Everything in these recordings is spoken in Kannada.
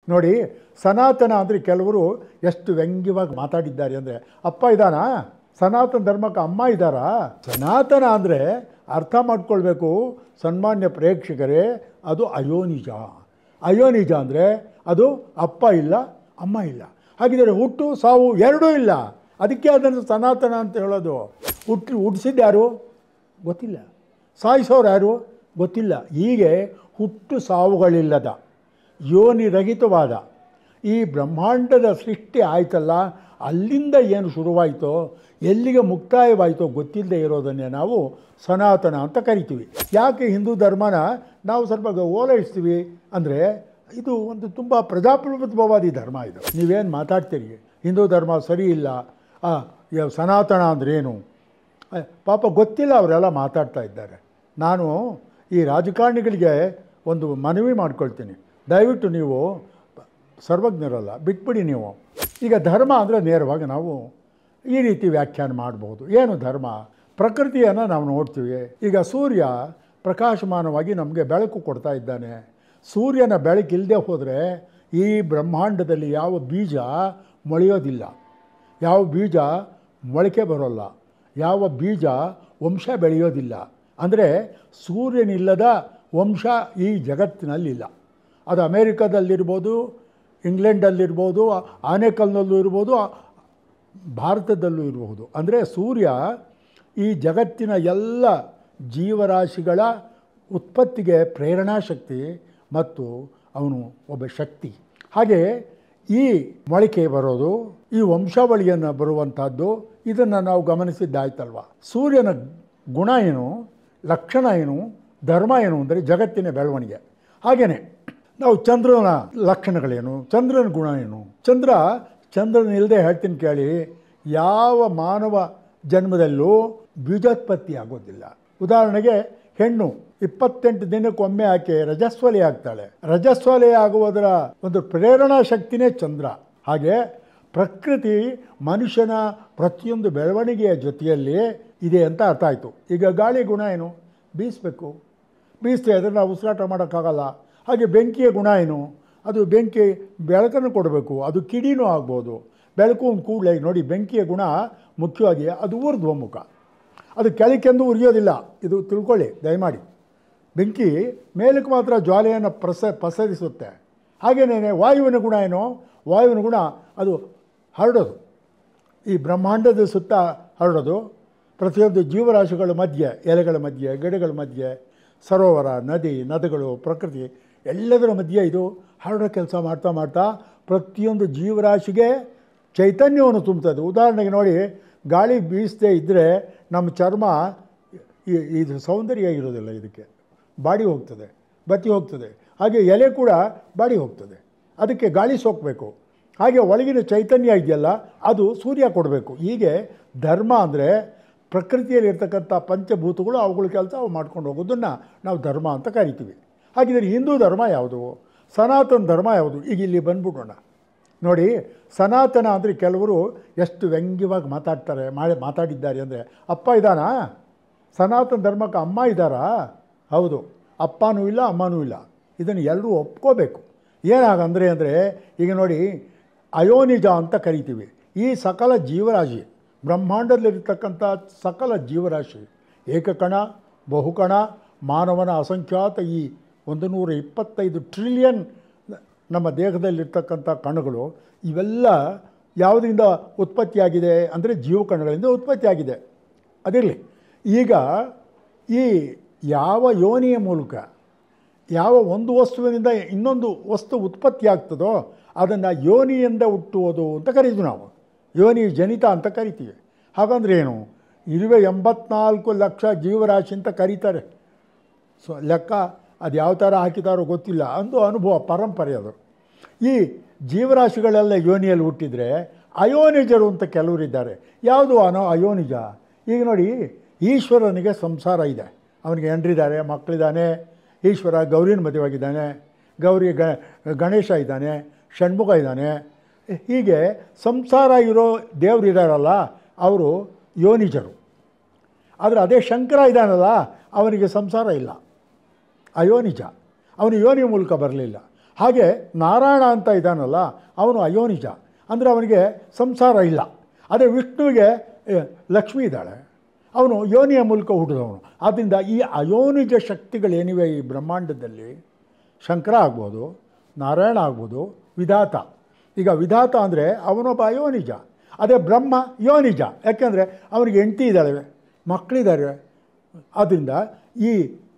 ನೋಡಿ ಸನಾತನ ಅಂದರೆ ಕೆಲವರು ಎಷ್ಟು ವ್ಯಂಗ್ಯವಾಗಿ ಮಾತಾಡಿದ್ದಾರೆ ಅಂದರೆ ಅಪ್ಪ ಇದ್ದಾನಾ ಸನಾತನ ಧರ್ಮಕ್ಕೆ ಅಮ್ಮ ಇದ್ದಾರಾ ಸನಾತನ ಅಂದರೆ ಅರ್ಥ ಮಾಡ್ಕೊಳ್ಬೇಕು ಸನ್ಮಾನ್ಯ ಪ್ರೇಕ್ಷಕರೇ ಅದು ಅಯೋನಿಜ ಅಯೋನಿಜ ಅಂದರೆ ಅದು ಅಪ್ಪ ಇಲ್ಲ ಅಮ್ಮ ಇಲ್ಲ ಹಾಗಿದ್ರೆ ಹುಟ್ಟು ಸಾವು ಎರಡೂ ಇಲ್ಲ ಅದಕ್ಕೆ ಅದನ್ನು ಸನಾತನ ಅಂತ ಹೇಳೋದು ಹುಟ್ಟು ಹುಟ್ಟಿಸಿದ್ದು ಯಾರು ಗೊತ್ತಿಲ್ಲ ಸಾಯಿಸೋರು ಯಾರು ಗೊತ್ತಿಲ್ಲ ಹೀಗೆ ಹುಟ್ಟು ಸಾವುಗಳಿಲ್ಲದ ಯೋನಿ ರಹಿತವಾದ ಈ ಬ್ರಹ್ಮಾಂಡದ ಸೃಷ್ಟಿ ಆಯ್ತಲ್ಲ ಅಲ್ಲಿಂದ ಏನು ಶುರುವಾಯಿತೋ ಎಲ್ಲಿಗೆ ಮುಕ್ತಾಯವಾಯಿತೋ ಗೊತ್ತಿಲ್ಲದೆ ಇರೋದನ್ನೇ ನಾವು ಸನಾತನ ಅಂತ ಕರಿತೀವಿ ಯಾಕೆ ಹಿಂದೂ ಧರ್ಮನ ನಾವು ಸ್ವಲ್ಪ ಗ- ಓಲೈಸ್ತೀವಿ ಅಂದರೆ ಇದು ಒಂದು ತುಂಬ ಪ್ರಜಾಪ್ರಭುತ್ವವಾದಿ ಧರ್ಮ ಇದು ನೀವೇನು ಮಾತಾಡ್ತೀರಿ ಹಿಂದೂ ಧರ್ಮ ಸರಿ ಇಲ್ಲ ಆ, ಯ- ಸನಾತನ ಅಂದ್ರೇನು ಅಹ್, ಪಾಪ ಗೊತ್ತಿಲ್ಲ ಅವರೆಲ್ಲ ಮಾತಾಡ್ತಾ ಇದ್ದಾರೆ ನಾನು ಈ ರಾಜಕಾರಣಿಗಳಿಗೆ ಒಂದು ಮನವಿ ಮಾಡ್ಕೊಳ್ತೀನಿ ದಯವಿಟ್ಟು ನೀವು ಸರ್ವಜ್ಞರಲ್ಲ ಬಿಟ್ಬಿಡಿ ನೀವು ಈಗ ಧರ್ಮ ಅಂದರೆ ನೇರವಾಗಿ ನಾವು ಈ ರೀತಿ ವ್ಯಾಖ್ಯಾನ ಮಾಡ್ಬೋದು ಏನು ಧರ್ಮ ಪ್ರಕೃತಿಯನ್ನು ನಾವು ನೋಡ್ತೀವಿ ಈಗ ಸೂರ್ಯ ಪ್ರಕಾಶಮಾನವಾಗಿ ನಮಗೆ ಬೆಳಕು ಕೊಡ್ತಾ ಇದ್ದಾನೆ ಸೂರ್ಯನ ಬೆಳಕಿಲ್ಲದೆ ಹೋದರೆ ಈ ಬ್ರಹ್ಮಾಂಡದಲ್ಲಿ ಯಾವ ಬೀಜ ಮೊಳೆಯೋದಿಲ್ಲ ಯಾವ ಬೀಜ ಮೊಳಕೆ ಬರೋಲ್ಲ ಯಾವ ಬೀಜ ವಂಶ ಬೆಳೆಯೋದಿಲ್ಲ ಅಂದರೆ ಸೂರ್ಯನಿಲ್ಲದ ವಂಶ ಈ ಜಗತ್ತಿನಲ್ಲಿಲ್ಲ ಅದು ಅಮೇರಿಕಾದಲ್ಲಿರ್ಬೋದು ಇಂಗ್ಲೆಂಡಲ್ಲಿರ್ಬೋದು ಆನೆಕಲ್ನಲ್ಲೂ ಇರ್ಬೋದು ಭಾರತದಲ್ಲೂ ಇರಬಹುದು ಅಂದರೆ ಸೂರ್ಯ ಈ ಜಗತ್ತಿನ ಎಲ್ಲ ಜೀವರಾಶಿಗಳ ಉತ್ಪತ್ತಿಗೆ ಪ್ರೇರಣಾ ಶಕ್ತಿ ಮತ್ತು ಅವನು ಒಬ್ಬ ಶಕ್ತಿ ಹಾಗೆ ಈ ಮೊಳಕೆ ಬರೋದು ಈ ವಂಶಾವಳಿಯನ್ನು ಬರುವಂಥದ್ದು ಇದನ್ನು ನಾವು ಗಮನಿಸಿದ್ದಾಯ್ತಲ್ವ ಸೂರ್ಯನ ಗುಣ ಏನು ಲಕ್ಷಣ ಏನು ಧರ್ಮ ಏನು ಅಂದರೆ ಜಗತ್ತಿನ ಬೆಳವಣಿಗೆ ಹಾಗೆಯೇ ನಾವು ಚಂದ್ರನ ಲಕ್ಷಣಗಳೇನು ಚಂದ್ರನ ಗುಣ ಏನು ಚಂದ್ರ ಚಂದ್ರನ ಇಲ್ಲದೆ ಹೇಳ್ತೀನಿ ಕೇಳಿ ಯಾವ ಮಾನವ ಜನ್ಮದಲ್ಲೂ ಬೀಜೋತ್ಪತ್ತಿ ಆಗೋದಿಲ್ಲ ಉದಾಹರಣೆಗೆ ಹೆಣ್ಣು ಇಪ್ಪತ್ತೆಂಟು ದಿನಕ್ಕೊಮ್ಮೆ ಆಕೆ ರಜಸ್ವಲಿ ಆಗ್ತಾಳೆ ರಜಸ್ವಲಿ ಆಗುವುದರ ಒಂದು ಪ್ರೇರಣಾ ಶಕ್ತಿನೇ ಚಂದ್ರ ಹಾಗೆ ಪ್ರಕೃತಿ ಮನುಷ್ಯನ ಪ್ರತಿಯೊಂದು ಬೆಳವಣಿಗೆಯ ಜೊತೆಯಲ್ಲಿ ಇದೆ ಅಂತ ಅರ್ಥ ಆಯಿತು ಈಗ ಗಾಳಿ ಗುಣ ಏನು ಬೀಸಬೇಕು ಬೀಸ್ತಾ ಇದ್ರೆ ನಾವು ಉಸಿರಾಟ ಮಾಡೋಕ್ಕಾಗಲ್ಲ ಹಾಗೆ ಬೆಂಕಿಯ ಗುಣ ಏನು ಅದು ಬೆಂಕಿ ಬೆಳಕನ್ನು ಕೊಡಬೇಕು ಅದು ಕಿಡಿನೂ ಆಗ್ಬೋದು ಬೆಳಕು ಒಂದು ಕೂಡಲೇ ನೋಡಿ ಬೆಂಕಿಯ ಗುಣ ಮುಖ್ಯವಾಗಿ ಅದು ಊರ್ಧ್ವಮುಖ ಅದು ಕೆಳಕೆಂದು ಉರಿಯೋದಿಲ್ಲ ಇದು ತಿಳ್ಕೊಳ್ಳಿ ದಯಮಾಡಿ ಬೆಂಕಿ ಮೇಲಕ್ಕೆ ಮಾತ್ರ ಜ್ವಾಲೆಯನ್ನು ಪ್ರಸ ಪಸರಿಸುತ್ತೆ ಹಾಗೆಯೇ ವಾಯುವಿನ ಗುಣ ಏನು ವಾಯುವಿನ ಗುಣ ಅದು ಹರಡೋದು ಈ ಬ್ರಹ್ಮಾಂಡದ ಸುತ್ತ ಹರಡೋದು ಪ್ರತಿಯೊಂದು ಜೀವರಾಶಿಗಳ ಮಧ್ಯೆ ಎಲೆಗಳ ಮಧ್ಯೆ ಗಿಡಗಳ ಮಧ್ಯೆ ಸರೋವರ ನದಿ ನದಿಗಳು ಪ್ರಕೃತಿ ಎಲ್ಲದರ ಮಧ್ಯೆ ಇದು ಹರಡೋ ಕೆಲಸ ಮಾಡ್ತಾ ಮಾಡ್ತಾ ಪ್ರತಿಯೊಂದು ಜೀವರಾಶಿಗೆ ಚೈತನ್ಯವನ್ನು ತುಂಬುತ್ತದೆ ಉದಾಹರಣೆಗೆ ನೋಡಿ ಗಾಳಿ ಬೀಸದೇ ಇದ್ದರೆ ನಮ್ಮ ಚರ್ಮ ಈ- ಇದು ಸೌಂದರ್ಯ ಇರೋದಿಲ್ಲ ಇದಕ್ಕೆ ಬಾಡಿ ಹೋಗ್ತದೆ ಬತ್ತಿ ಹೋಗ್ತದೆ ಹಾಗೆ ಎಲೆ ಕೂಡ ಬಾಡಿ ಹೋಗ್ತದೆ ಅದಕ್ಕೆ ಗಾಳಿ ಸೋಕಬೇಕು ಹಾಗೆ ಒಳಗಿನ ಚೈತನ್ಯ ಇದೆಯಲ್ಲ ಅದು ಸೂರ್ಯ ಕೊಡಬೇಕು ಹೀಗೆ ಧರ್ಮ ಅಂದರೆ ಪ್ರಕೃತಿಯಲ್ಲಿರ್ತಕ್ಕಂಥ ಪಂಚಭೂತಗಳು ಅವುಗಳ ಕೆಲಸ ಅವು ಮಾಡ್ಕೊಂಡು ಹೋಗೋದನ್ನು ನಾವು ಧರ್ಮ ಅಂತ ಕರಿತೀವಿ ಹಾಗಿದ್ರೆ ಹಿಂದೂ ಧರ್ಮ ಯಾವುದು ಸನಾತನ ಧರ್ಮ ಯಾವುದು ಈಗ ಇಲ್ಲಿ ಬಂದ್ಬಿಡೋಣ ನೋಡಿ ಸನಾತನ ಅಂದರೆ ಕೆಲವರು ಎಷ್ಟು ವ್ಯಂಗ್ಯವಾಗಿ ಮಾತಾಡ್ತಾರೆ ಮಾಡಿ ಮಾತಾಡಿದ್ದಾರೆ ಅಂದರೆ ಅಪ್ಪ ಇದ್ದಾನಾ ಸನಾತನ ಧರ್ಮಕ್ಕೆ ಅಮ್ಮ ಇದ್ದಾರಾ ಹೌದು ಅಪ್ಪನೂ ಇಲ್ಲ ಅಮ್ಮನೂ ಇಲ್ಲ ಇದನ್ನು ಎಲ್ಲರೂ ಒಪ್ಕೋಬೇಕು ಏನಾಗಂದರೆ ಅಂದರೆ ಈಗ ನೋಡಿ ಅಯೋನಿಜ ಅಂತ ಕರಿತೀವಿ ಈ ಸಕಲ ಜೀವರಾಶಿ ಬ್ರಹ್ಮಾಂಡದಲ್ಲಿರ್ತಕ್ಕಂಥ ಸಕಲ ಜೀವರಾಶಿ ಏಕಕಣ ಬಹುಕಣ ಮಾನವನ ಅಸಂಖ್ಯಾತ ಈ ಒಂದು ನೂರ ಇಪ್ಪತ್ತೈದು ಟ್ರಿಲಿಯನ್ ನಮ್ಮ ದೇಹದಲ್ಲಿರ್ತಕ್ಕಂಥ ಕಣಗಳು ಇವೆಲ್ಲ ಯಾವುದರಿಂದ ಉತ್ಪತ್ತಿಯಾಗಿದೆ ಅಂದರೆ ಜೀವಕಣಗಳಿಂದ ಉತ್ಪತ್ತಿಯಾಗಿದೆ ಅದಿರಲಿ ಈಗ ಈ ಯಾವ ಯೋನಿಯ ಮೂಲಕ ಯಾವ ಒಂದು ವಸ್ತುವಿನಿಂದ ಇನ್ನೊಂದು ವಸ್ತು ಉತ್ಪತ್ತಿ ಆಗ್ತದೋ ಅದನ್ನು ಯೋನಿಯಿಂದ ಹುಟ್ಟುವುದು ಅಂತ ಕರೀತೀವಿ ನಾವು ಯೋನಿ ಜನಿತ ಅಂತ ಕರಿತೀವಿ ಹಾಗಂದ್ರೆ ಏನು ಇರುವೆ ಎಂಬತ್ನಾಲ್ಕು ಲಕ್ಷ ಜೀವರಾಶಿ ಅಂತ ಕರೀತಾರೆ ಸೊ ಲೆಕ್ಕ ಅದು ಯಾವ ಥರ ಹಾಕಿದಾರೋ ಗೊತ್ತಿಲ್ಲ ಅಂದು ಅನುಭವ ಪರಂಪರೆ ಅದು ಈ ಜೀವರಾಶಿಗಳೆಲ್ಲ ಯೋನಿಯಲ್ಲಿ ಹುಟ್ಟಿದರೆ ಅಯೋನಿಜರು ಅಂತ ಕೆಲವರಿದ್ದಾರೆ ಯಾವುದು ಅನೋ ಅಯೋನಿಜ ಈಗ ನೋಡಿ ಈಶ್ವರನಿಗೆ ಸಂಸಾರ ಇದೆ ಅವನಿಗೆ ಹೆಂಡ್ರಿದ್ದಾರೆ ಮಕ್ಕಳಿದ್ದಾನೆ ಈಶ್ವರ ಗೌರಿನ ಮದುವೆಯಾಗಿದ್ದಾನೆ ಗೌರಿ ಗ ಗಣೇಶ ಇದ್ದಾನೆ ಷಣ್ಮುಖ ಇದ್ದಾನೆ ಹೀಗೆ ಸಂಸಾರ ಇರೋ ದೇವ್ರು ಇದ್ದಾರಲ್ಲ ಅವರು ಯೋನಿಜರು ಆದರೆ ಅದೇ ಶಂಕರ ಇದ್ದಾನಲ್ಲ ಅವನಿಗೆ ಸಂಸಾರ ಇಲ್ಲ ಅಯೋನಿಜ ಅವನು ಯೋನಿ ಮೂಲಕ ಬರಲಿಲ್ಲ ಹಾಗೆ ನಾರಾಯಣ ಅಂತ ಇದ್ದಾನಲ್ಲ ಅವನು ಅಯೋನಿಜ ಅಂದರೆ ಅವನಿಗೆ ಸಂಸಾರ ಇಲ್ಲ ಅದೇ ವಿಷ್ಣುವಿಗೆ ಏ, ಲಕ್ಷ್ಮಿ ಇದ್ದಾಳೆ ಅವನು ಯೋನಿಯ ಮೂಲಕ ಹುಟ್ಟಿದವನು ಆದ್ದರಿಂದ ಈ ಅಯೋನಿಜ ಶಕ್ತಿಗಳೇನಿವೆ ಈ ಬ್ರಹ್ಮಾಂಡದಲ್ಲಿ ಶಂಕರ ಆಗ್ಬೋದು ನಾರಾಯಣ ಆಗ್ಬೋದು ವಿಧಾತ ಈಗ ವಿಧಾತ ಅಂದರೆ ಅವನೊಬ್ಬ ಯೋನಿಜ ಅದೇ ಬ್ರಹ್ಮ ಯೋನಿಜ ಯಾಕೆಂದರೆ ಅವನಿಗೆ ಹೆಂಡತಿ ಇದ್ದಾಳೆ ಮಕ್ಕಳಿದ್ದಾರೆ ಆದ್ದರಿಂದ ಈ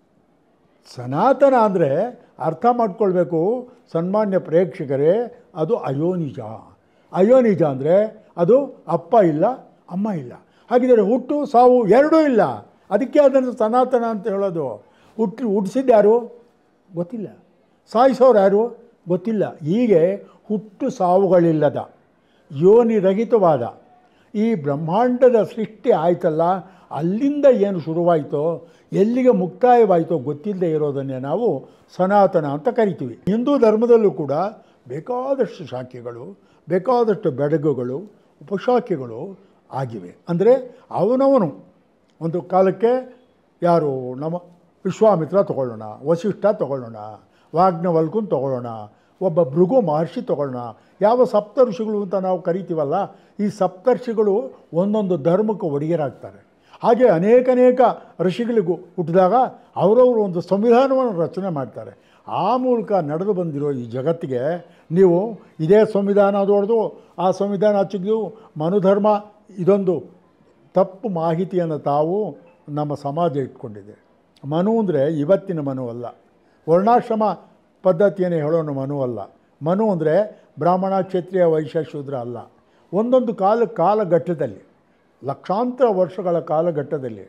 ಸನಾತನ ಅಂದರೆ ಅರ್ಥ ಮಾಡ್ಕೊಳ್ಬೇಕು ಸನ್ಮಾನ್ಯ ಪ್ರೇಕ್ಷಕರೇ ಅದು ಅಯೋನಿಜ ಅಯೋನಿಜ ಅಂದರೆ ಅದು ಅಪ್ಪ ಇಲ್ಲ ಅಮ್ಮ ಇಲ್ಲ ಹಾಗಿದ್ರೆ ಹುಟ್ಟು ಸಾವು ಎರಡೂ ಇಲ್ಲ ಅದಕ್ಕೆ ಅದನ್ನು ಸನಾತನ ಅಂತ ಹೇಳೋದು ಹುಟ್ಟು ಹುಟ್ಟಿಸಿದ್ದು ಯಾರು ಗೊತ್ತಿಲ್ಲ ಸಾಯಿಸೋರು ಯಾರು ಗೊತ್ತಿಲ್ಲ ಹೀಗೆ ಹುಟ್ಟು ಸಾವುಗಳಿಲ್ಲದ ಯೋನಿ ರಹಿತವಾದ ಈ ಬ್ರಹ್ಮಾಂಡದ ಸೃಷ್ಟಿ ಆಯ್ತಲ್ಲ ಅಲ್ಲಿಂದ ಏನು ಶುರುವಾಯಿತೋ ಎಲ್ಲಿಗೆ ಮುಕ್ತಾಯವಾಯಿತೋ ಗೊತ್ತಿಲ್ಲದೆ ಇರೋದನ್ನೇ ನಾವು ಸನಾತನ ಅಂತ ಕರಿತೀವಿ ಹಿಂದೂ ಧರ್ಮದಲ್ಲೂ ಕೂಡ ಬೇಕಾದಷ್ಟು ಶಾಖೆಗಳು ಬೇಕಾದಷ್ಟು ಬೆಡಗುಗಳು ಉಪಶಾಖೆಗಳು ಆಗಿವೆ ಅಂದರೆ ಅವನವನು ಒಂದು ಕಾಲಕ್ಕೆ ಯಾರು ನಮ್ಮ ವಿಶ್ವಾಮಿತ್ರ ತಗೊಳ್ಳೋಣ ವಸಿಷ್ಠ ತಗೊಳ್ಳೋಣ ವಾಗ್ನವಲ್ಕುನ್ ತಗೊಳ್ಳೋಣ ಒಬ್ಬ ಭೃಗು ಮಹರ್ಷಿ ತಗೊಳ್ಳೋಣ ಯಾವ ಸಪ್ತಋಷಿಗಳು ಅಂತ ನಾವು ಕರಿತೀವಲ್ಲ ಈ ಸಪ್ತರ್ಷಿಗಳು ಒಂದೊಂದು ಧರ್ಮಕ್ಕೆ ಒಡೆಯರಾಗ್ತಾರೆ ಹಾಗೆ ಅನೇಕ ಅನೇಕ ಋಷಿಗಳಿಗೂ ಹುಟ್ಟಿದಾಗ ಅವರವರು ಒಂದು ಸಂವಿಧಾನವನ್ನು ರಚನೆ ಮಾಡ್ತಾರೆ ಆ ಮೂಲಕ ನಡೆದು ಬಂದಿರೋ ಈ ಜಗತ್ತಿಗೆ ನೀವು ಇದೇ ಸಂವಿಧಾನ ದೊಡ್ದು ಆ ಸಂವಿಧಾನ ಚಿಕ್ಕದು ಮನುಧರ್ಮ ಇದೊಂದು ತಪ್ಪು ಮಾಹಿತಿಯನ್ನು ತಾವು ನಮ್ಮ ಸಮಾಜ ಇಟ್ಕೊಂಡಿದೆ ಮನು ಅಂದರೆ ಇವತ್ತಿನ ಮನು ಅಲ್ಲ ವರ್ಣಾಶ್ರಮ ಪದ್ಧತಿಯನ್ನು ಹೇಳೋನು ಮನು ಅಲ್ಲ ಮನು ಅಂದರೆ ಬ್ರಾಹ್ಮಣ ಕ್ಷತ್ರಿಯ ವೈಶ್ಯ ಶೂದ್ರ ಅಲ್ಲ ಒಂದೊಂದು ಕಾಲ ಕಾಲಘಟ್ಟದಲ್ಲಿ ಲಕ್ಷಾಂತರ ವರ್ಷಗಳ ಕಾಲಘಟ್ಟದಲ್ಲಿ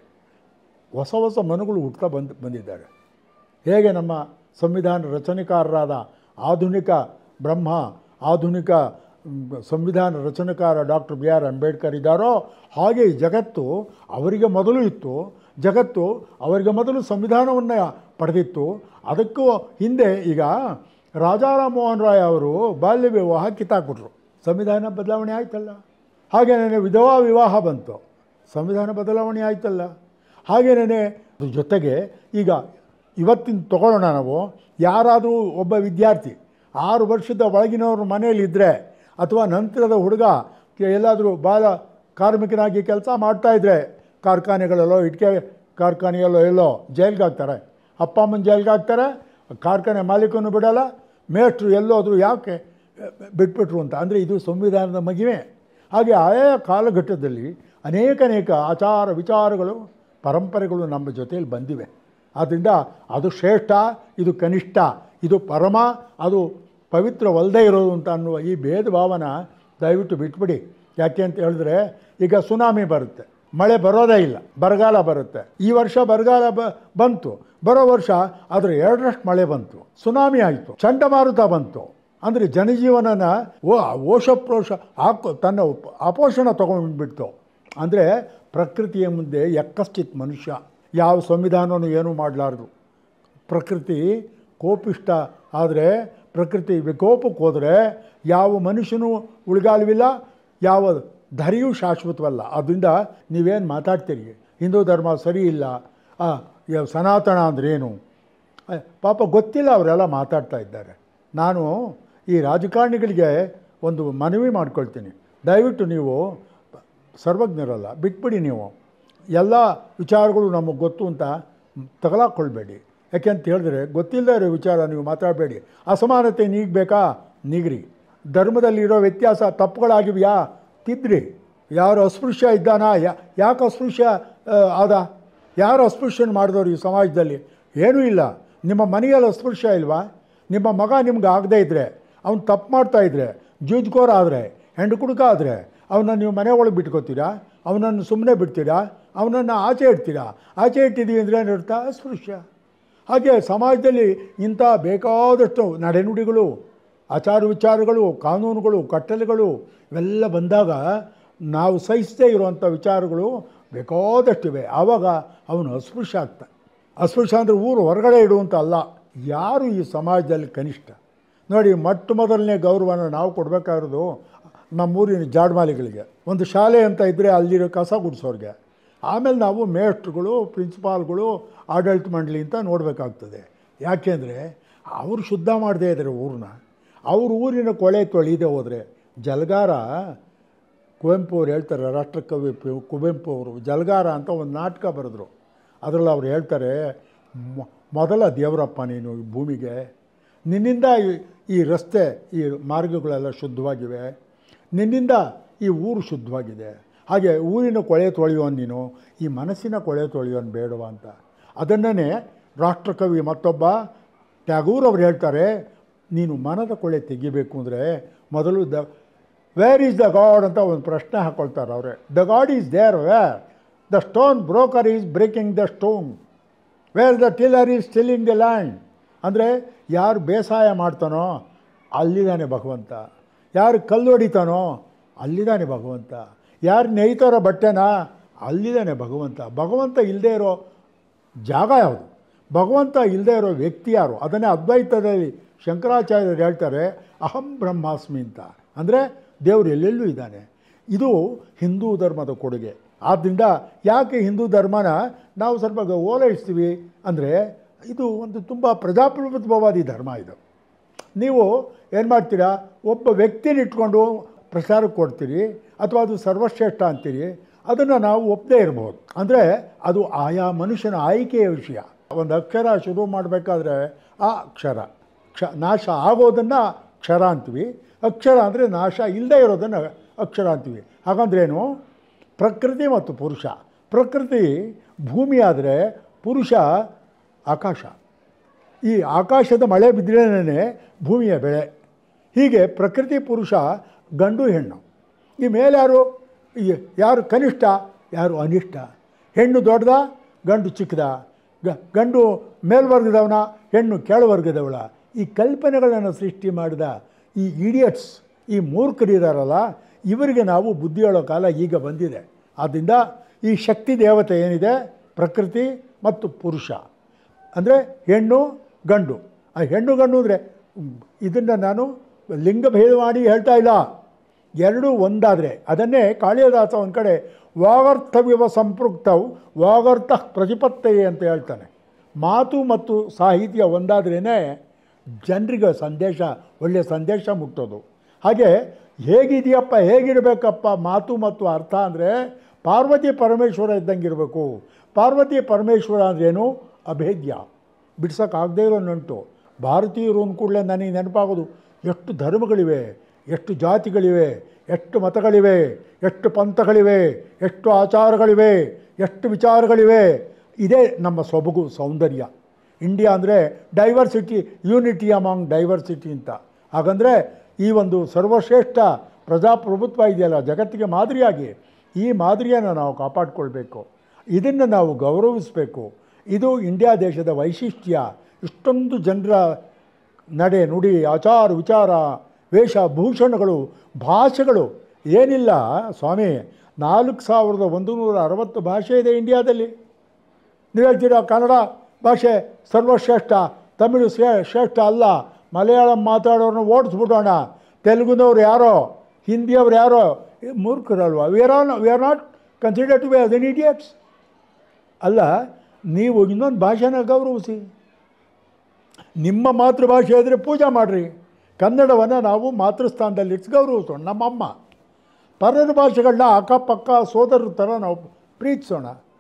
ಹೊಸ ಹೊಸ ಮನುಗಳು ಹುಟ್ತಾ ಬಂದು ಬಂದಿದ್ದಾರೆ ಹೇಗೆ ನಮ್ಮ ಸಂವಿಧಾನ ರಚನೆಕಾರರಾದ ಆಧುನಿಕ ಬ್ರಹ್ಮ ಆಧುನಿಕ ಮ್, ಸಂವಿಧಾನ ರಚನೆಕಾರ ಡಾಕ್ಟರ್ ಬಿ ಆರ್ ಅಂಬೇಡ್ಕರ್ ಇದ್ದಾರೋ ಹಾಗೆ ಈ ಜಗತ್ತು ಅವರಿಗೆ ಮೊದಲು ಇತ್ತು ಜಗತ್ತು ಅವರಿಗೆ ಮೊದಲು ಸಂವಿಧಾನವನ್ನು ಪಡೆದಿತ್ತು ಅದಕ್ಕೂ ಹಿಂದೆ ಈಗ ರಾಜಾರಾಮ್ ಮೋಹನ್ ರಾಯ್ ಅವರು ಬಾಲ್ಯ ವಿವಾಹ ಕಿತ್ತಾಕ್ಬಿಟ್ರು ಸಂವಿಧಾನ ಬದಲಾವಣೆ ಆಯ್ತಲ್ಲ ಹಾಗೇನೇ ವಿಧವಾ ವಿವಾಹ ಬಂತು ಸಂವಿಧಾನ ಬದಲಾವಣೆ ಆಯ್ತಲ್ಲ ಹಾಗೇನೇ ಜೊತೆಗೆ ಈಗ ಇವತ್ತಿನ ತಗೊಳ್ಳೋಣ ನಾವು ಯಾರಾದರೂ ಒಬ್ಬ ವಿದ್ಯಾರ್ಥಿ ಆರು ವರ್ಷದ ಒಳಗಿನವ್ರ ಮನೆಯಲ್ಲಿದ್ದರೆ ಅಥವಾ ನಂತರದ ಹುಡುಗ ಎಲ್ಲಾದರೂ ಬಾಲ ಕಾರ್ಮಿಕನಾಗಿ ಕೆಲಸ ಮಾಡ್ತಾಯಿದ್ರೆ ಕಾರ್ಖಾನೆಗಳಲ್ಲೋ ಇಟ್ಕೆ ಕಾರ್ಖಾನೆಯಲ್ಲೋ ಎಲ್ಲೋ ಜೈಲ್ಗೆ ಹಾಕ್ತಾರೆ ಅಪ್ಪ ಅಮ್ಮನ ಜೈಲ್ಗೆ ಹಾಕ್ತಾರೆ ಕಾರ್ಖಾನೆ ಮಾಲೀಕನು ಬಿಡಲ್ಲ ಮೇಷ್ಟ್ರು ಎಲ್ಲೋದ್ರು ಯಾಕೆ ಬಿಟ್ಬಿಟ್ರು ಅಂತ ಅಂದರೆ ಇದು ಸಂವಿಧಾನದ ಮಗಿಮೆ ಹಾಗೆ ಆಯಾ ಕಾಲಘಟ್ಟದಲ್ಲಿ ಅನೇಕ ಅನೇಕ ಆಚಾರ ವಿಚಾರಗಳು ಪರಂಪರೆಗಳು ನಮ್ಮ ಜೊತೆಯಲ್ಲಿ ಬಂದಿವೆ ಆದ್ದರಿಂದ ಅದು ಶ್ರೇಷ್ಠ ಇದು ಕನಿಷ್ಠ ಇದು ಪರಮ ಅದು ಪವಿತ್ರವಲ್ಲದೆ ಇರೋದು ಅಂತ ಅನ್ನುವ ಈ ಭೇದ ಭಾವನ ದಯವಿಟ್ಟು ಬಿಟ್ಬಿಡಿ ಯಾಕೆ ಅಂತ ಹೇಳಿದ್ರೆ ಈಗ ಸುನಾಮಿ ಬರುತ್ತೆ ಮಳೆ ಬರೋದೇ ಇಲ್ಲ ಬರಗಾಲ ಬರುತ್ತೆ ಈ ವರ್ಷ ಬರಗಾಲ ಬ ಬಂತು ಬರೋ ವರ್ಷ ಅದರ ಎರಡರಷ್ಟು ಮಳೆ ಬಂತು ಸುನಾಮಿ ಆಯಿತು ಚಂಡಮಾರುತ ಬಂತು ಅಂದರೆ ಜನಜೀವನನ ಓ ಓಷಪ್ರೋಷ ಹಾಕೋ ತನ್ನ ಉಪ- ಅಪೋಷಣ ತೊಗೊಂಡ್ಬಿಡ್ತು ಅಂದರೆ ಪ್ರಕೃತಿಯ ಮುಂದೆ ಎಕ್ಕಶ್ಚಿತ್ ಮನುಷ್ಯ ಯಾವ ಸಂವಿಧಾನವೂ ಏನೂ ಮಾಡಲಾರ್ದು ಪ್ರಕೃತಿ ಕೋಪಿಷ್ಟ ಆದರೆ ಪ್ರಕೃತಿ ವಿಕೋಪಕ್ಕೆ ಹೋದರೆ ಯಾವ ಮನುಷ್ಯನೂ ಉಳಿಗಾಲವಿಲ್ಲ ಯಾವ ಧರೆಯೂ ಶಾಶ್ವತವಲ್ಲ ಅದರಿಂದ ನೀವೇನು ಮಾತಾಡ್ತೀರಿ ಹಿಂದೂ ಧರ್ಮ ಸರಿ ಇಲ್ಲ ಆ, ಯಾವ ಸನಾತನ ಅಂದ್ರೇನು ಆ, ಪಾಪ ಗೊತ್ತಿಲ್ಲ ಅವರೆಲ್ಲ ಮಾತಾಡ್ತಾ ಇದ್ದಾರೆ ನಾನು ಈ ರಾಜಕಾರಣಿಗಳಿಗೆ ಒಂದು ಮನವಿ ಮಾಡ್ಕೊಳ್ತೀನಿ ದಯವಿಟ್ಟು ನೀವು ಸರ್ವಜ್ಞರಲ್ಲ ಬಿಟ್ಬಿಡಿ ನೀವು ಎಲ್ಲ ವಿಚಾರಗಳು ನಮಗೆ ಗೊತ್ತು ಅಂತ ತಗಲಾಕ್ಕೊಳ್ಬೇಡಿ ಯಾಕೆ ಅಂತ ಹೇಳಿದ್ರೆ ಗೊತ್ತಿಲ್ಲದೆ ಇರೋ ವಿಚಾರ ನೀವು ಮಾತಾಡಬೇಡಿ ಅಸಮಾನತೆ ನೀಗಬೇಕಾ ನೀಗ್ರಿ ಧರ್ಮದಲ್ಲಿರೋ ವ್ಯತ್ಯಾಸ ತಪ್ಪುಗಳಾಗಿವೆಯಾ ತಿದ್ರಿ ಯಾರು ಅಸ್ಪೃಶ್ಯ ಇದ್ದಾನಾ ಯಾ ಯಾಕೆ ಅಸ್ಪೃಶ್ಯ ಆ, ಆದ ಯಾರು ಅಸ್ಪೃಶ್ಯನ ಮಾಡಿದವರು ಈ ಸಮಾಜದಲ್ಲಿ ಏನೂ ಇಲ್ಲ ನಿಮ್ಮ ಮನೆಯಲ್ಲಿ ಅಸ್ಪೃಶ್ಯ ಇಲ್ವಾ ನಿಮ್ಮ ಮಗ ನಿಮ್ಗೆ ಆಗದೇ ಇದ್ದರೆ ಅವ್ನು ತಪ್ಪು ಮಾಡ್ತಾ ಇದ್ರೆ ಜೂಜ್ಕೋರ ಆದರೆ ಹೆಂಡು ಕುಡುಕ ಆದರೆ ಅವನ್ನ ನೀವು ಮನೆ ಒಳಗೆ ಬಿಟ್ಕೋತೀರಾ ಅವನನ್ನು ಸುಮ್ಮನೆ ಬಿಡ್ತೀರಾ ಅವನನ್ನು ಆಚೆ ಇಡ್ತೀರಾ ಆಚೆ ಇಟ್ಟಿದ್ದೀವಿ ಅಂದರೆ ಏನರ್ಥ ಅಸ್ಪೃಶ್ಯ ಹಾಗೆ ಸಮಾಜದಲ್ಲಿ ಇಂಥ ಬೇಕಾದಷ್ಟು ನಡೆನುಡಿಗಳು ಆಚಾರ ವಿಚಾರಗಳು ಕಾನೂನುಗಳು ಕಟ್ಟಳೆಗಳು ಇವೆಲ್ಲ ಬಂದಾಗ ನಾವು ಸಹಿಸದೇ ಇರುವಂಥ ವಿಚಾರಗಳು ಬೇಕಾದಷ್ಟಿವೆ ಆವಾಗ ಅವನು ಅಸ್ಪೃಶ್ಯ ಆಗ್ತಾನೆ ಅಸ್ಪೃಶ್ಯ ಅಂದರೆ ಊರು ಹೊರಗಡೆ ಇಡುವಂತ ಅಲ್ಲ ಯಾರು ಈ ಸಮಾಜದಲ್ಲಿ ಕನಿಷ್ಠ ನೋಡಿ ಮೊಟ್ಟ ಮೊದಲನೇ ಗೌರವನ ನಾವು ಕೊಡಬೇಕಾಗಿರೋದು ನಮ್ಮೂರಿನ ಜಾಡ್ಮಾಲಿಗಳಿಗೆ ಒಂದು ಶಾಲೆ ಅಂತ ಇದ್ದರೆ ಅಲ್ಲಿರೋ ಕಸ ಗುಡಿಸೋರಿಗೆ ಆಮೇಲೆ ನಾವು ಮೇಷ್ಟ್ರುಗಳು ಪ್ರಿನ್ಸಿಪಾಲ್ಗಳು ಆಡಳಿತ ಮಂಡಳಿ ಅಂತ ನೋಡಬೇಕಾಗ್ತದೆ ಯಾಕೆಂದರೆ ಅವರು ಶುದ್ಧ ಮಾಡದೇ ಇದ್ದಾರೆ ಊರನ್ನ ಅವ್ರ ಊರಿನ ಕೊಳೆ ತೊಳಿದೆ ಹೋದರೆ ಜಲಗಾರ ಕುವೆಂಪು ಅವ್ರು ಹೇಳ್ತಾರೆ ರಾಷ್ಟ್ರಕವಿ ಪು- ಕುವೆಂಪು ಅವರು ಜಲಗಾರ ಅಂತ ಒಂದು ನಾಟಕ ಬರೆದ್ರು ಅದರಲ್ಲಿ ಅವ್ರು ಹೇಳ್ತಾರೆ ಮೊ- ಮೊದಲ ದೇವರಪ್ಪ ನೀನು ಈ ಭೂಮಿಗೆ ನಿನ್ನಿಂದ ಈ- ಈ ರಸ್ತೆ ಈ ಮಾರ್ಗಗಳೆಲ್ಲ ಶುದ್ಧವಾಗಿವೆ ನಿನ್ನಿಂದ ಈ ಊರು ಶುದ್ಧವಾಗಿದೆ ಹಾಗೆ ಊರಿನ ಕೊಳೆ ತೊಳೆಯೋನು ನೀನು ಈ ಮನಸ್ಸಿನ ಕೊಳೆ ತೊಳೆಯೋನು ಬೇಡವಾ ಅಂತ ಅದನ್ನೇ ರಾಷ್ಟ್ರಕವಿ ಮತ್ತೊಬ್ಬ ಟ್ಯಾಗೂರ್ ಅವ್ರು ಹೇಳ್ತಾರೆ ನೀನು ಮನದ ಕೊಳೆ ತೆಗಿಬೇಕು ಅಂದರೆ ಮೊದಲು the where is the god ಅಂತ ಒಂದು ಪ್ರಶ್ನೆ ಹಾಕ್ಕೊಳ್ತಾರೆ ಅವರೇ the god is there where the stone broker is breaking the stone where the tiller is stilling the land ಅಂದರೆ ಯಾರು ಬೇಸಾಯ ಮಾಡ್ತಾನೋ ಅಲ್ಲಿದ್ದಾನೆ ಭಗವಂತ ಯಾರು ಕಲ್ಲು ಹೊಡಿತಾನೋ ಅಲ್ಲಿದ್ದಾನೆ ಭಗವಂತ ಯಾರು ನೇಯ್ತಾರೋ ಬಟ್ಟೆನ ಅಲ್ಲಿದ್ದಾನೆ ಭಗವಂತ ಭಗವಂತ ಇಲ್ಲದೇ ಇರೋ ಜಾಗ ಯಾವುದು ಭಗವಂತ ಇಲ್ಲದೇ ಇರೋ ವ್ಯಕ್ತಿ ಯಾರು ಅದನ್ನೇ ಅದ್ವೈತದಲ್ಲಿ ಶಂಕರಾಚಾರ್ಯರು ಹೇಳ್ತಾರೆ ಅಹಂ ಬ್ರಹ್ಮಾಸ್ಮಿ ಅಂತ ಅಂದರೆ ದೇವರು ಎಲ್ಲೆಲ್ಲೂ ಇದ್ದಾನೆ ಇದು ಹಿಂದೂ ಧರ್ಮದ ಕೊಡುಗೆ ಆದ್ದರಿಂದ ಯಾಕೆ ಹಿಂದೂ ಧರ್ಮನ ನಾವು ಸ್ವಲ್ಪ ಗ- ಓಲೈಸ್ತೀವಿ ಅಂದರೆ ಇದು ಒಂದು ತುಂಬ ಪ್ರಜಾಪ್ರಭುತ್ವವಾದಿ ಧರ್ಮ ಇದು ನೀವು ಏನು ಮಾಡ್ತೀರಾ ಒಬ್ಬ ವ್ಯಕ್ತಿನ ಇಟ್ಕೊಂಡು ಪ್ರಚಾರಕ್ಕೆ ಕೊಡ್ತೀರಿ ಅಥವಾ ಅದು ಸರ್ವಶ್ರೇಷ್ಠ ಅಂತೀರಿ ಅದನ್ನು ನಾವು ಒಪ್ಪದೇ ಇರ್ಬೋದು ಅಂದರೆ ಅದು ಆಯಾ ಮನುಷ್ಯನ ಆಯ್ಕೆಯ ವಿಷಯ ಒಂದು ಅಕ್ಷರ ಶುರು ಮಾಡಬೇಕಾದ್ರೆ ಆ ಅಕ್ಷರ ಕ್ಷ ನಾಶ ಆಗೋದನ್ನು ಕ್ಷರ ಅಂತೀವಿ ಅಕ್ಷರ ಅಂದರೆ ನಾಶ ಇಲ್ಲದೆ ಇರೋದನ್ನು ಅಕ್ಷರ ಅಂತೀವಿ ಹಾಗಂದ್ರೇನು ಪ್ರಕೃತಿ ಮತ್ತು ಪುರುಷ ಪ್ರಕೃತಿ ಭೂಮಿ ಆದರೆ ಪುರುಷ ಆಕಾಶ ಈ ಆಕಾಶದ ಮಳೆ ಬಿದ್ದರೇನೆ ಭೂಮಿಯ ಬೆಳೆ ಹೀಗೆ ಪ್ರಕೃತಿ ಪುರುಷ ಗಂಡು ಹೆಣ್ಣು ಈ ಮೇಲೆ ಯಾರು ಈ ಯಾರು ಕನಿಷ್ಠ ಯಾರು ಅನಿಷ್ಠ ಹೆಣ್ಣು ದೊಡ್ಡದ ಗಂಡು ಚಿಕ್ಕದ ಗ ಗಂಡು ಮೇಲ್ವರ್ಗದವನ ಹೆಣ್ಣು ಕೆಳವರ್ಗದವಳ ಈ ಕಲ್ಪನೆಗಳನ್ನು ಸೃಷ್ಟಿ ಮಾಡಿದ ಈ ಇಡಿಯಟ್ಸ್ ಈ ಮೂರ್ಖರಿದಾರಲ್ಲ ಇವರಿಗೆ ನಾವು ಬುದ್ಧಿ ಹೇಳೋ ಕಾಲ ಈಗ ಬಂದಿದೆ ಆದ್ದರಿಂದ ಈ ಶಕ್ತಿ ದೇವತೆ ಏನಿದೆ ಪ್ರಕೃತಿ ಮತ್ತು ಪುರುಷ ಅಂದರೆ ಹೆಣ್ಣು ಗಂಡು ಆ ಹೆಣ್ಣು ಗಂಡು ಅಂದರೆ ಇದನ್ನು ನಾನು ಲಿಂಗಭೇದ ಮಾಡಿ ಹೇಳ್ತಾ ಇಲ್ಲ ಎರಡೂ ಒಂದಾದರೆ ಅದನ್ನೇ ಕಾಳಿದಾಸ ಒಂದು ಕಡೆ ವಾಗರ್ಥವ್ಯವ ಸಂಪೃಕ್ತವು ವಾಗರ್ಥ ಪ್ರತಿಪತ್ತಯೇ ಅಂತ ಹೇಳ್ತಾನೆ ಮಾತು ಮತ್ತು ಸಾಹಿತ್ಯ ಒಂದಾದ್ರೇ ಜನರಿಗೆ ಸಂದೇಶ ಒಳ್ಳೆಯ ಸಂದೇಶ ಮುಟ್ಟೋದು ಹಾಗೆ ಹೇಗಿದೆಯಪ್ಪ ಹೇಗಿರಬೇಕಪ್ಪ ಮಾತು ಮತ್ತು ಅರ್ಥ ಅಂದರೆ ಪಾರ್ವತಿ ಪರಮೇಶ್ವರ ಇದ್ದಂಗೆ ಇರಬೇಕು ಪಾರ್ವತಿ ಪರಮೇಶ್ವರ ಅಂದ್ರೇನು ಅಭೇದ್ಯ ಬಿಡ್ಸೋಕ್ಕಾಗದೇ ಇರೋ ನಂಟು ಭಾರತೀಯರು ಅಂದ ಕೂಡಲೇ ನನಗೆ ನೆನಪಾಗೋದು ಎಷ್ಟು ಧರ್ಮಗಳಿವೆ ಎಷ್ಟು ಜಾತಿಗಳಿವೆ ಎಷ್ಟು ಮತಗಳಿವೆ ಎಷ್ಟು ಪಂಥಗಳಿವೆ ಎಷ್ಟು ಆಚಾರಗಳಿವೆ ಎಷ್ಟು ವಿಚಾರಗಳಿವೆ ಇದೇ ನಮ್ಮ ಸೊಬಗು ಸೌಂದರ್ಯ ಇಂಡಿಯಾ ಅಂದರೆ ಡೈವರ್ಸಿಟಿ ಯೂನಿಟಿ ಅಮಾಂಗ್ ಡೈವರ್ಸಿಟಿ ಅಂತ ಹಾಗಂದರೆ ಈ ಒಂದು ಸರ್ವಶ್ರೇಷ್ಠ ಪ್ರಜಾಪ್ರಭುತ್ವ ಇದೆಯಲ್ಲ ಜಗತ್ತಿಗೆ ಮಾದರಿಯಾಗಿ ಈ ಮಾದರಿಯನ್ನು ನಾವು ಕಾಪಾಡಿಕೊಳ್ಬೇಕು ಇದನ್ನು ನಾವು ಗೌರವಿಸಬೇಕು ಇದು ಇಂಡಿಯಾ ದೇಶದ ವೈಶಿಷ್ಟ್ಯ ಇಷ್ಟೊಂದು ಜನರ ನಡೆ ನುಡಿ ಆಚಾರ ವಿಚಾರ ವೇಷ ಭೂಷಣಗಳು ಭಾಷೆಗಳು ಏನಿಲ್ಲ ಸ್ವಾಮಿ ನಾಲ್ಕು ಸಾವಿರದ ಒಂದು ನೂರ ಅರವತ್ತು ಭಾಷೆ ಇದೆ ಇಂಡಿಯಾದಲ್ಲಿ ನೀವು ಹೇಳ್ತೀರಾ ಕನ್ನಡ ಭಾಷೆ ಸರ್ವಶ್ರೇಷ್ಠ ತಮಿಳು ಶ್ರೇ ಶ್ರೇಷ್ಠ ಅಲ್ಲ ಮಲಯಾಳಂ ಮಾತಾಡೋರನ್ನ ಓಡಿಸ್ಬಿಡೋಣ ತೆಲುಗುನವ್ರು ಯಾರೋ ಹಿಂದಿಯವ್ರು ಯಾರೋ ಈ ಮೂರ್ಖರಲ್ವ we are on we are not consider to be as an idiots ಅಲ್ಲ ನೀವು ಇನ್ನೊಂದು ಭಾಷೆನ ಗೌರವಿಸಿ ನಿಮ್ಮ ಮಾತೃಭಾಷೆ ಇದ್ದರೆ ಪೂಜೆ ಮಾಡಿರಿ ಕನ್ನಡವನ್ನು ನಾವು ಮಾತೃಸ್ಥಾನದಲ್ಲಿ ಇಟ್ಟು ಗೌರವಿಸೋಣ ನಮ್ಮಮ್ಮ ಪರರ ಭಾಷೆಗಳನ್ನ ಅಕ್ಕಪಕ್ಕ ಸೋದರರ ಥರ ನಾವು ಪ್ರೀತಿಸೋಣ